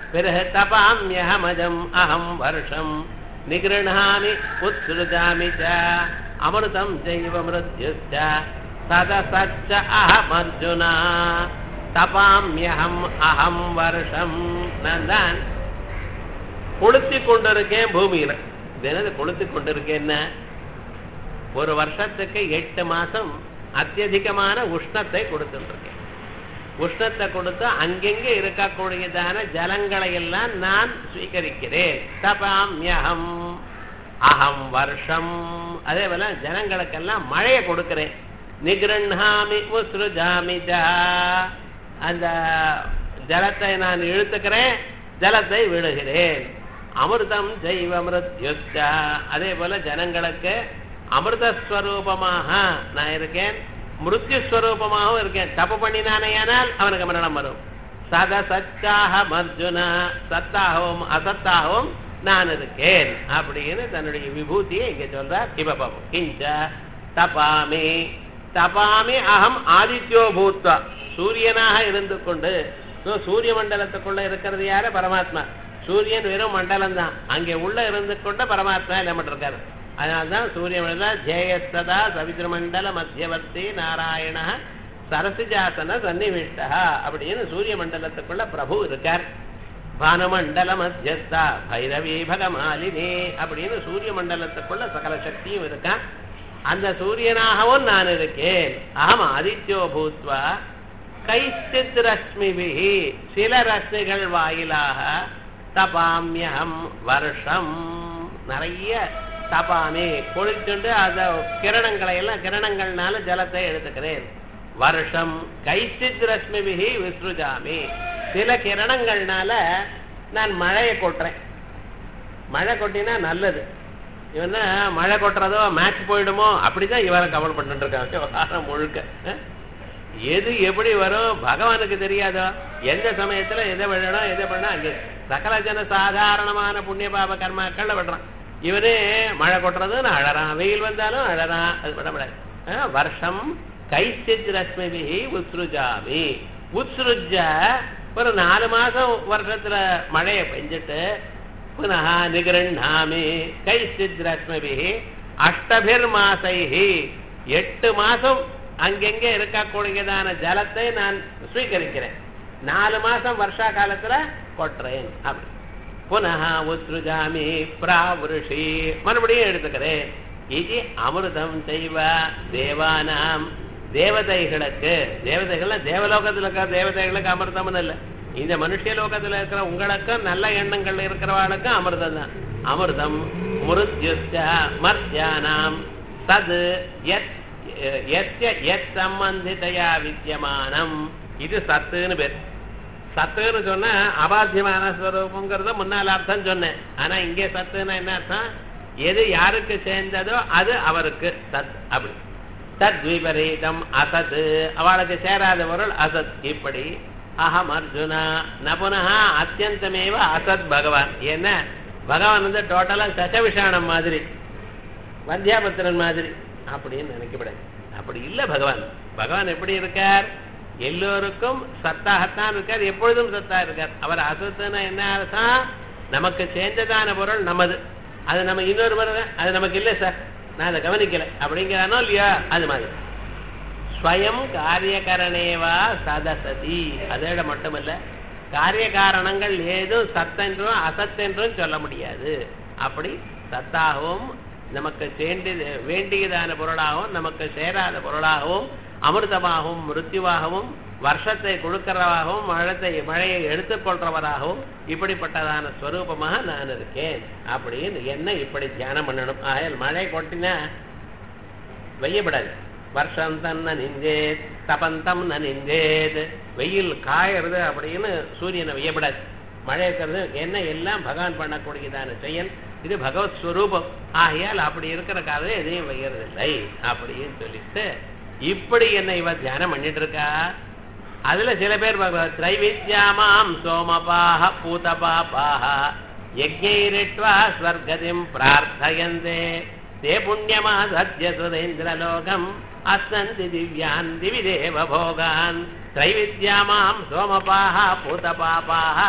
பிறகு தபாமியகமஜம் அகம் வருஷம் நிகிருணாமி உத்ருஜாமி ச அமிர்தம் ஜெய்வ மிருத்யுச்ச சதசச்ச அகம் அர்ஜுனா தபாமியகம் அகம் வருஷம் நான் தான் கொளுத்தி கொண்டிருக்கேன் பூமியில தினது கொளுத்தி கொண்டிருக்கேன்னா ஒரு வருஷத்துக்கு எட்டு மாசம் அத்தியதிகமான உஷ்ணத்தை கொடுத்துருக்கேன் உஷ்ணத்தை கொடுத்து அங்கெங்கே இருக்கக்கூடியதான ஜலங்களை எல்லாம் நான் ஸ்வீகரிக்கிறேன் தபாமியகம் அகம் வருஷம் அதே போல ஜனங்களுக்கெல்லாம் மழையை கொடுக்கிறேன் நிகிருண்ணாமி உஸ்ருஜாமி ஜா அந்த ஜலத்தை நான் இழுத்துக்கிறேன் ஜலத்தை விடுகிறேன் அமிர்தம் ஜெய்வ மிருத்யுச்சா அதே போல ஜனங்களுக்கு அமிர்தஸ்வரூபமாக நான் இருக்கேன் மிருத்யுஸ்வரூபமாகவும் இருக்கேன் தப்பு பண்ணினானேயானால் அவனுக்கு மரணம் வரும் சத சச்சாகம் அர்ஜுனா சத்தாகவும் அசத்தாகவும் நான் இருக்கேன் அப்படின்னு தன்னுடைய விபூதியை இங்க சொல்றார் இப்ப பாப்போம் கிஞ்ச தபாமி தபாமி அகம் ஆதித்யோ பூத்வா சூரியனாக இருந்து கொண்டு So, சூரிய மண்டலத்துக்குள்ள இருக்கிறது யாரு பரமாத்மா சூரியன் வெறும் மண்டலம் தான் அங்கே உள்ள இருந்து கொண்டு பரமாத்மா என்ன பண்ணிருக்காரு அதனால்தான் சூரிய மண்டலம் ஜெயஸ்ததா சவித்ரமண்டல மத்தியவர்த்தி நாராயண சரசிஜாசன சன்னிவிஷ்டா அப்படின்னு சூரிய மண்டலத்துக்குள்ள பிரபு இருக்கார் பானமண்டல மத்தியஸ்தா பைரவி பகமாலினி அப்படின்னு சூரிய மண்டலத்துக்குள்ள சகல சக்தியும் இருக்கான் அந்த சூரியனாகவும் நான் இருக்கேன் அகம் ஆதித்யோ பூத்வா கைஸ்தித் ரஷ்மிபிகி சில ரஷ்மிகள் வாயிலாக தபாமியம் வருஷம் நிறைய தபாமி குளிச்சுண்டு அந்த கிரணங்களை எல்லாம் கிரணங்கள்னால ஜலத்தை எடுத்துக்கிறேன் வருஷம் கைசித் ரஷ்மிபிகி விஸ்ருஜாமி சில கிரணங்கள்னால நான் மழையை கொட்டுறேன் மழை கொட்டினா நல்லது இவன்னா மழை கொட்டுறதோ மேட்ச் போயிடுமோ அப்படிதான் இவரை கவலை பண்ணிட்டு இருக்காங்க வாரம் முழுக்க அஹ்? எது எப்படி வரும் பகவானுக்கு தெரியாதோ எந்த சமயத்துல எதை விழணும் எதை பண்ணா அங்கே சகல ஜன சாதாரணமான புண்ணிய பாப கர்மாக்கள் விடுறான் இவனே மழை கொட்டுறதுன்னு அழறான் வெயில் வந்தாலும் அழறான் அது விடப்படாது அஹ், வருஷம் கைசித் ரஷ்மிபிகி உத்ருஜாமி உத்ருஜ ஒரு நாலு மாசம் வருஷத்துல மழையை பெஞ்சிட்டு புனः நிகரண்ணாமி கைசித் ரஷ்மிபிகி அஷ்டபிர் மாசைஹி எட்டு மாசம் அங்கெங்கே இருக்கக்கூடியதான ஜலத்தை நான் ஸ்வீகரிக்கிறேன் நாலு மாசம் வருஷா காலத்துல கொட்டுறேன் அப்படி புனः உத்ருஜாமி பிராவிருஷி மறுபடியும் எடுத்துக்கிறேன் இது அமிர்தம் செய்வ தேவானாம் தேவதைகளுக்கு தேவதைகள் தேவலோகத்துல இருக்கிற தேவதைகளுக்கு அமிர்தம்னு இல்லை இந்த மனுஷ லோகத்துல இருக்கிற உங்களுக்கும் நல்ல எண்ணங்கள் இருக்கிறவாளுக்கும் அமிர்தம் தான் அமிர்தம் முருத்யுச்ச மர்த்தியானாம் தது எத் எத்ய எத் சம்பந்திதையா வித்தியமானம் இது சத்துன்னு பேர் சத்துன்னு சொன்னா அபாத்தியமான ஸ்வரூபங்கிறத முன்னால் அர்த்தம் சொன்னேன் ஆனா இங்கே சத்துன்னா என்ன அர்த்தம் எது யாருக்கு சேர்ந்ததோ அது அவருக்கு சத் அப்படி தத் விபரீதம் அசத் அவளுக்கு சேராத பொருள் அசத் இப்படி அகம் அர்ஜுனா நபுனஹா அத்தியந்தமேவ அசத் பகவான் என்ன பகவான் வந்து டோட்டலா சசவிஷானம் மாதிரி வந்தியாபத்திரன் மாதிரி அப்படின்னு நினைக்கப்படாது அப்படி இல்ல பகவான் பகவான் எப்படி இருக்கார் எல்லோருக்கும் சத்தாகத்தான் இருக்கார் எப்பொழுதும் சத்தா இருக்கார் அவர் அசத்துன்னா என்ன அர்த்தம் நமக்கு சேர்ந்ததான பொருள் நமது அது நம்ம இன்னொரு பொருள் அது நமக்கு இல்லை சார் நான் அதை கவனிக்கல அப்படிங்கிறானோ இல்லையா அது மாதிரி ஸ்வயம் காரியகரணேவா சதசதி அதோட மட்டுமல்ல காரிய காரணங்கள் ஏதும் சத்தென்றும் அசத்தென்றும் சொல்ல முடியாது அப்படி சத்தாகவும் நமக்கு சேர்ந்து வேண்டியதான பொருளாகவும் நமக்கு சேராத பொருளாகவும் அமிர்தமாகவும் மிருத்யுவாகவும் வருஷத்தை கொடுக்கிறவாகவும் மழத்தை மழையை எடுத்துக்கொள்றவராகவும் இப்படிப்பட்டதான ஸ்வரூபமாக நான் இருக்கேன் அப்படின்னு என்ன இப்படி தியானம் பண்ணணும் ஆயல் மழை கொட்டினா வெய்யப்படாது வருஷம் தன்ன நின்றேத் தபந்தம் ந நின்றேத் வெயில் காயறது அப்படின்னு சூரியனை வெய்யப்படாது மழை இருக்கிறது என்ன எல்லாம் பகவான் பண்ணக்கூடியதான செயல் இது பகவத் ஸ்வரூபம் ஆகையால் அப்படி இருக்கிற காலவே எதையும் வையறதில்லை அப்படின்னு சொல்லிட்டு இப்படி என்ன இவ தியானம் பண்ணிட்டு இருக்கா அதுல சில பேர் திரைவித்யாமாம் சோமபாக பூதபாபாக யஜ்ஞைரிட்வா ஸ்வர்கதிம் பிரார்த்தயந்தே தே புண்ணியமா சத்ய சுதேந்திரலோகம் அஸ்னந்தி திவ்யான் திவி தேவ போகான் திரைவித்யாமாம் சோமபாக பூதபாபாக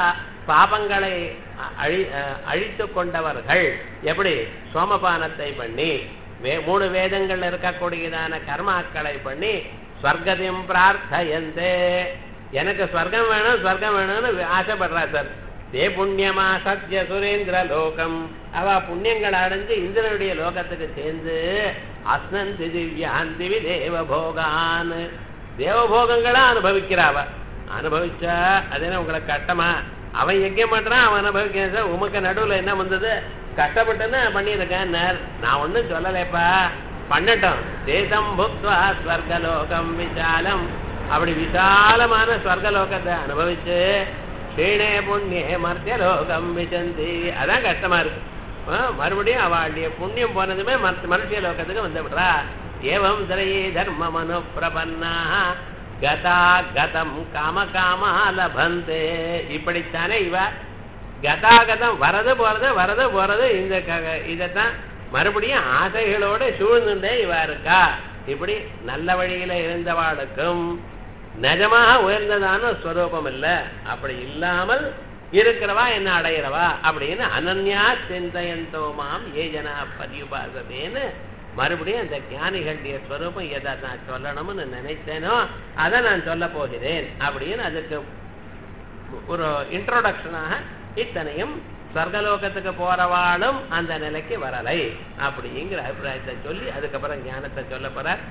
பாபங்களை அழி அழித்து கொண்டவர்கள் எப்படி சோமபானத்தை பண்ணி வே மூணு வேதங்கள் இருக்கக்கூடியதான கர்மாக்களை பண்ணி ஸ்வர்கத்தையும் பிரார்த்தயந்தே எனக்கு ஸ்வர்க்கம் வேணும் ஸ்வர்க்கம் வேணும்னு ஆசைப்படுறா சார் தே புண்ணியமா சத்ய சுரேந்திர லோகம் அவ புண்ணியங்கள் அடைஞ்சு இந்திரனுடைய லோகத்துக்கு சேர்ந்து அஸ்னந்தி திவ்யான் திவி தேவபோகான் தேவபோகங்களா அனுபவிக்கிறாவ அனுபவிச்சா அது என்ன உங்களுக்கு கட்டமா அவன் யஜ்யம் பண்றான் அவன் அனுபவிக்கிறான் சார் உமக்கு நடுவுல என்ன வந்தது கஷ்டப்பட்டுன்னு பண்ணியிருக்கேன் நான் ஒன்றும் சொல்லலைப்பா பண்ணட்டும் தேசம் புக்வா ஸ்வர்கலோகம் விசாலம் அப்படி விசாலமான ஸ்வர்கலோகத்தை அனுபவிச்சு க்ஷீணே புண்ணியே மர்த்தியலோகம் விசந்தி அதான் கஷ்டமா இருக்கு ஆ, மறுபடியும் அவளுடைய புண்ணியம் போனதுமே மர்த்த- மனுஷிய லோகத்துக்கு வந்து விடுறா ஏவம் திரையே தர்ம மனு பிரபன்னா கதா கதம் காம காமா லபந்தே இப்படித்தானே இவ கதாகதம் வரது போறது வரது போறது இந்த க- இதைத்தான் மறுபடியும் ஆசைகளோட சூழ்ந்துட்டே இவ இருக்கா இப்படி நல்ல வழியில இருந்தவாளுக்கும் நிஜமாக உயர்ந்ததான ஸ்வரூபம் இல்ல அப்படி இல்லாமல் இருக்கிறவா என்ன அடையிறவா அப்படின்னு அனன்யா சிந்தையந்தோமாம் ஏஜனா பரியுபாசதேன்னு மறுபடியும் அந்த ஞானிகளுடைய ஸ்வரூபம் எதை நான் சொல்லணும்னு நினைத்தேனோ அதை நான் சொல்ல போகிறேன் அப்படின்னு அதுக்கு ஒரு இன்ட்ரோடக்ஷனாக இத்தனையும் சொர்க்கலோகத்துக்கு போறவாளும் அந்த நிலைக்கு வரலை அப்படிங்கிற அபிப்பிராயத்தை சொல்லி அதுக்கப்புறம் ஞானத்தை சொல்ல போறார்